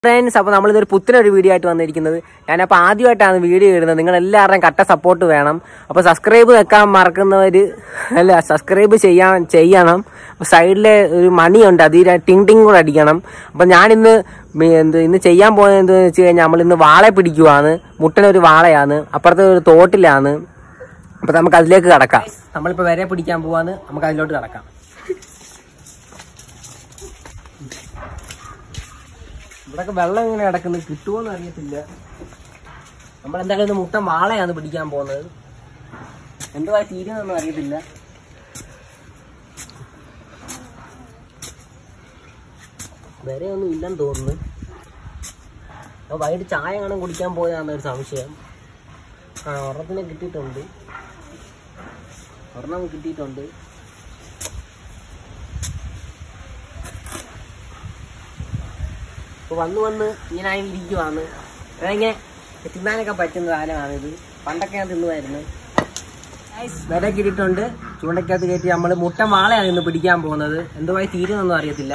friends അപ്പോൾ നമ്മളിതൊരു പുത്തനൊരു video ആയിട്ട് വന്നിരിക്കുന്നത് ഞാനപ്പോൾ ആദ്യമായിട്ടാണ് വീഡിയോ ഇടുന്നത് നിങ്ങൾ എല്ലാവരുടെയും കട്ട സപ്പോർട്ട് വേണം അപ്പോൾ സബ്സ്ക്രൈബ് വെക്കാൻ മറക്കുന്നവർ അല്ല സബ്സ്ക്രൈബ് ചെയ്യാൻ ചെയ്യണം സൈഡിലെ ഒരു മണിയുണ്ട് അതിൽ ടിങ് ടിങ് കൂടെ അടിക്കണം അപ്പോൾ ഞാനിന്ന് മി- എന്ത് ഇന്ന് ചെയ്യാൻ പോയത് എന്താണെന്ന് വെച്ച് കഴിഞ്ഞാൽ നമ്മളിന്ന് വാള പിടിക്കുവാണ് മുട്ടനൊരു വാളയാണ് അപ്പുറത്തെ ഒരു തോട്ടിലാണ് അപ്പോൾ നമുക്ക് അതിലേക്ക് കടക്കാം നമ്മളിപ്പോൾ വരെ പിടിക്കാൻ പോവാണ് നമുക്ക് അതിലോട്ട് കടക്കാം ഇവിടൊക്കെ വെള്ളം ഇങ്ങനെ കിടക്കുന്നത് കിട്ടുമോന്ന് അറിയത്തില്ല നമ്മൾ എന്തായാലും ഒന്ന് മുട്ടൻ വാളയാണ് പിടിക്കാൻ പോകുന്നത് എന്തുവാ തീരുന്നൊന്നും അറിയത്തില്ല വരെ ഒന്നും ഇല്ലെന്ന് തോന്നുന്നു അപ്പൊ വൈകിട്ട് ചായ കാണാൻ കുടിക്കാൻ പോയതാണെന്ന് ഒരു സംശയം ആ ഒരെണ്ണത്തിനെ കിട്ടിയിട്ടുണ്ട് ഒരെണ്ണം കിട്ടിയിട്ടുണ്ട് ഇപ്പൊ വന്ന് വന്ന് ഇങ്ങനെ ആയി ഇരിക്കുവാണ് ഇങ്ങനെ തിന്നാനൊക്കെ പറ്റുന്ന സാധനമാണിത് പണ്ടൊക്കെ ഞാൻ തിന്നുമായിരുന്നു വില കിട്ടിയിട്ടുണ്ട് ചൂണ്ടക്കകത്ത് കയറ്റി നമ്മൾ മുട്ട മാളയാണ് ഇന്ന് പിടിക്കാൻ പോകുന്നത് എന്തുമായി തീരുന്നൊന്നും അറിയത്തില്ല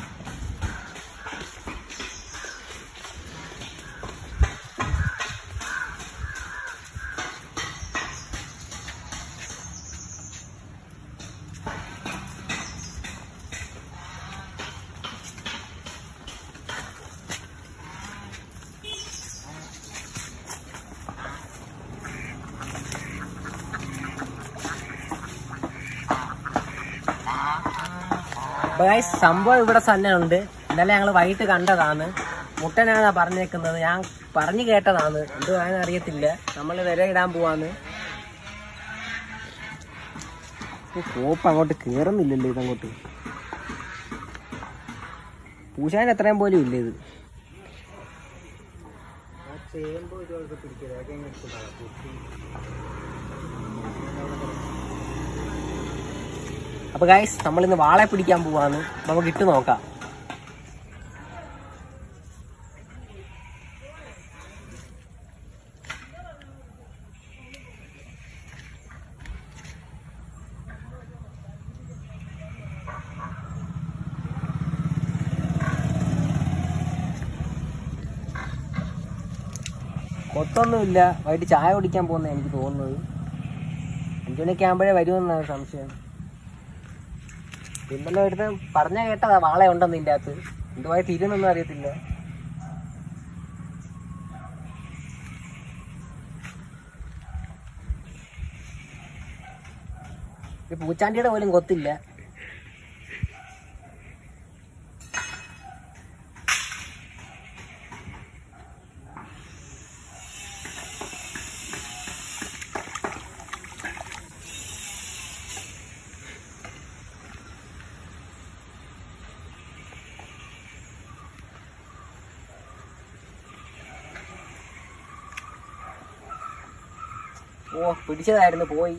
അപ്പൊ guys, സംഭവം ഇവിടെ തന്നെ ഉണ്ട് ഇന്നലെ ഞങ്ങൾ വൈകിട്ട് കണ്ടതാണ് മുട്ടനാണ് പറഞ്ഞേക്കുന്നത് ഞാൻ പറഞ്ഞു കേട്ടതാണ് എന്തുവാന്ന് അറിയത്തില്ല നമ്മൾ വില ഇടാൻ പോവാന്ന് ഈ കോപ്പ് അങ്ങോട്ട് കേറുന്നില്ലല്ലോ ഇതങ്ങോട്ട് പൂശാൻ എത്രയും പോലും ഇല്ല ഇത് അപ്പൊ ഗൈസ് നമ്മൾ ഇന്ന് വാളെ പിടിക്കാൻ പോവാന്ന് നമുക്ക് ഇട്ട് നോക്കാം കൊത്തൊന്നുമില്ല വൈകിട്ട് ചായ കുടിക്കാൻ പോകുന്ന എനിക്ക് തോന്നുന്നത് അഞ്ചു മണിയൊക്കെ ആകുമ്പോഴേ വരുമെന്നാണ് സംശയം ഇന്നലെ എടുത്ത് പറഞ്ഞ കേട്ടതാ വാള ഉണ്ടെന്ന് ഇതിന്റെ അകത്ത് എന്തുമായി തീരുന്നൊന്നും അറിയത്തില്ല ഈ പൂച്ചാണ്ടിയുടെ പോലും കൊത്തില്ല ഓ പിടിച്ചതായിരുന്നു പോയി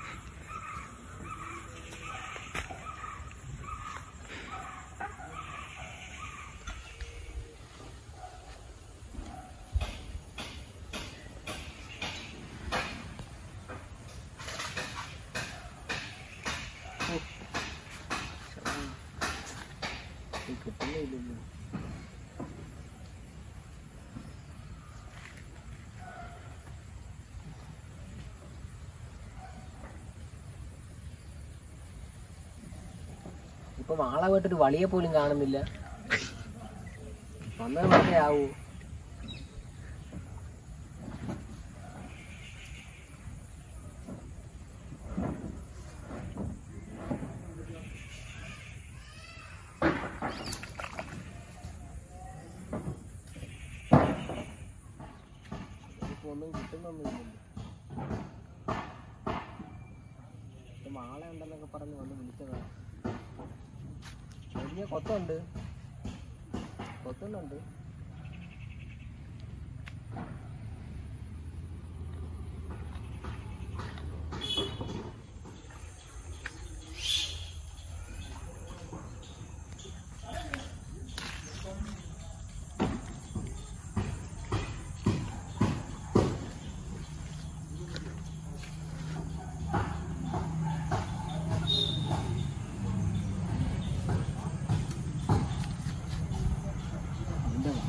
കിട്ടുന്നില്ലല്ലോ ഇപ്പൊ വാള പോയിട്ടൊരു വളിയെ പോലും കാണുന്നില്ല വന്നത് മാത്രമേ ആവൂ ഇപ്പൊ ഒന്നും കിട്ടുന്നൊന്നുമില്ലല്ലോ ഇപ്പൊ മാള ഉണ്ടെന്നൊക്കെ പറഞ്ഞ് വന്ന് വിളിച്ചതാ വലിയ കൊത്തുണ്ട് കൊത്തുന്നുണ്ട് ഇതിന്റെ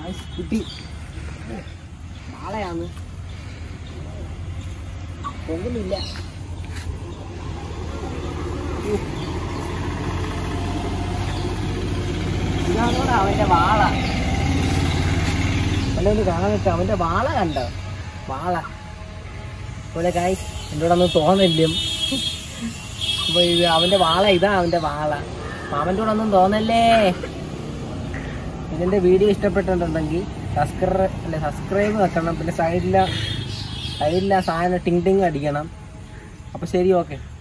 ഗായ്സ് കിട്ടി വാളയാന്ന് പൊങ്ങുന്നില്ല ഇതാണോടാ അവന്റെ വാള അല്ലൊന്ന് കാണട്ടെ അവന്റെ വാള കണ്ടോ വാള പോലെ കായ് എൻ്റെ കൂടെ ഒന്നും തോന്നില്ലും അപ്പൊ ഇത് അവന്റെ വാള ഇതാ അവന്റെ വാള അവന്റെ കൂടെ ഒന്നും തോന്നല്ലേ ഇതിന്റെ വീഡിയോ ഇഷ്ടപ്പെട്ടിട്ടുണ്ടെങ്കിൽ സബ്സ്ക്രൈബ് അല്ലെ സബ്സ്ക്രൈബ് വെക്കണം പിന്നെ സൈഡിലെ സൈഡിലെ സാധനം ടിങ് ടിങ് അടിക്കണം അപ്പൊ ശരി ഓക്കെ